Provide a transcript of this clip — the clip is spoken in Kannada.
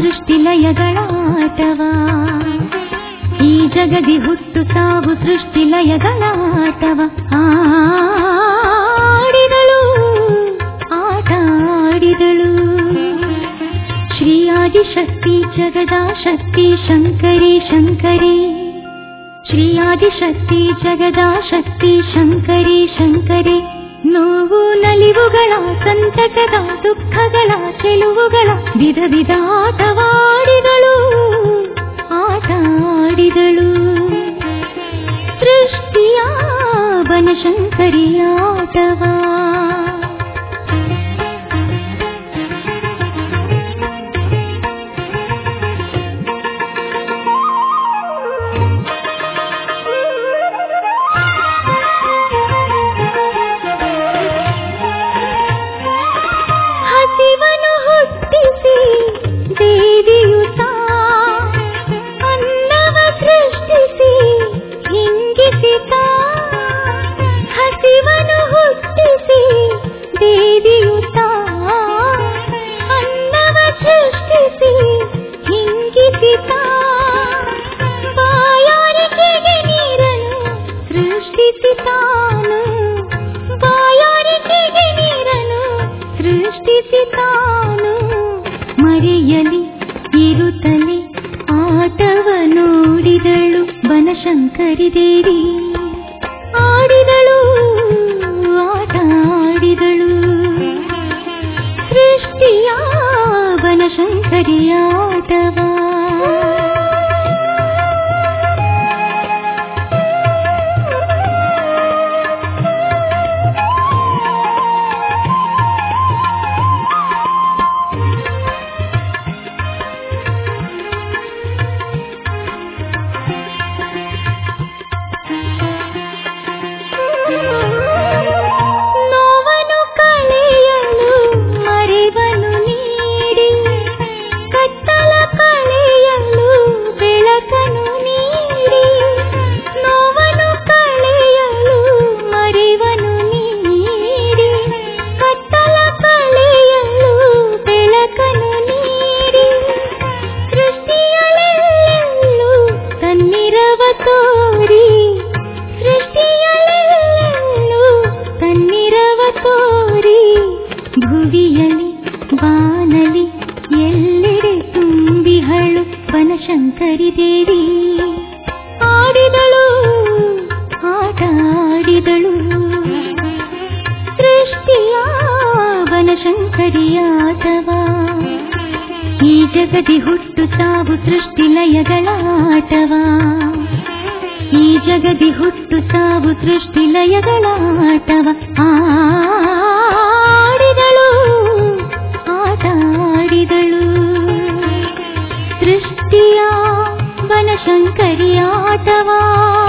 ಸೃಷ್ಟಿ ಲಯಗಳ ಆಟವ ಈ ಜಗದಿ ಹುಟ್ಟು ಸಾವು ಸೃಷ್ಟಿ ಲಯಗಳ ಆಟವ ಆಡಿದಳು ಆಟ ಆಡಿದಳು ಶ್ರೀ ಆದಿಶಕ್ತಿ ಜಗದಾ ಶಕ್ತಿ ಶಂಕರಿ ಶಂಕರಿ ಶ್ರೀ ಆದಿಶಕ್ತಿ ಜಗದಾ ಶಕ್ತಿ ಶಂಕರಿ ಶಂಕರಿ ನೋವು ನಲಿವುಗಳ ಸಂತಕದ ದುಃಖಗಳ ಚೆಲುವುಗಳ ವಿಧ ವಿಧ ಆಟವಾಡಿದಳು ಆಟ ಆಡಿದಳು ಸೃಷ್ಟಿಯ ಬನಶಂಕರಿ ಆಟವಾ ಹಸಿವನು ಹುಟ್ಟಿಸಿ ದೇವಿಯುತ ಅನ್ನವ ಸೃಷ್ಟಿಸಿ ಹಿಂಗಿಸಿತ ಹಸಿವನು ಹುಟ್ಟಿಸಿ ದೇವಿಯುತ ಅನ್ನವ ಸೃಷ್ಟಿಸಿ ಹಿಂಗಿಸಿತ ಬಾಯಾರಿಕೆಗೆ ನೀರನ್ನು ಸೃಷ್ಟಿಸಿ ತಾನು ಬಾಯಾರಿಕೆಗೆ ನೀರನ್ನು ಸೃಷ್ಟಿಸಿ ತಾನು ಮರೆಯಲಿ ಇರುತ್ತಲೇ ಆಟವ ನೋಡಿದಳು ಬನಶಂಕರಿ ದೇವಿ ಆಡಿದಳು ಆಟ ಆಡಿದಳು ಸೃಷ್ಟಿಯ ಬನಶಂಕರಿ ಆಟವಾ ನೋವನು ಕಳೆಯಲು ಮರೆವನು ನೀಡಿ ಕತ್ತಲ ಕಳೆಯಲು ಬೆಳಕನು ನೀಡಿ ನೋವನು ಕಳೆಯಲು ಮರೆವನು ನೀಡಿ ಕತ್ತಲ ಕಳೆಯಲು ಬೆಳಕನು ನೀಡಿ ಸೃಷ್ಟಿಯಲ್ಲೆಲ್ಲೂ ತನ್ನಿರವ ತೋರಿ ಸೃಷ್ಟಿಯಲ್ಲೆಲ್ಲೂ ತನ್ನಿರವ ತೋರಿ ಭುವಿಯಲಿ ಬಾನಲಿ ಎಲ್ಲೆಡೆ ತುಂಬಿಹಳು ಬನಶಂಕರಿ ದೇವಿ ಆಡಿದಳು ಆಟ ಆಡಿದಳು ಸೃಷ್ಟಿಯ ಬನಶಂಕರಿ ಆಟವಾ ಈ ಜಗದಿ ಹುಟ್ಟು ಸಾವು ಸೃಷ್ಟಿ ಲಯಗಳ ಆಟವಾ ಈ ಜಗದಿ ಹುಟ್ಟು ಸಾವು ಸೃಷ್ಟಿ ಲಯಗಳ ಆಟವ ಆಡಿದಳು ಆಟ ಆಡಿದಳು ಸೃಷ್ಟಿಯ ಬನಶಂಕರಿ ಆಟವಾ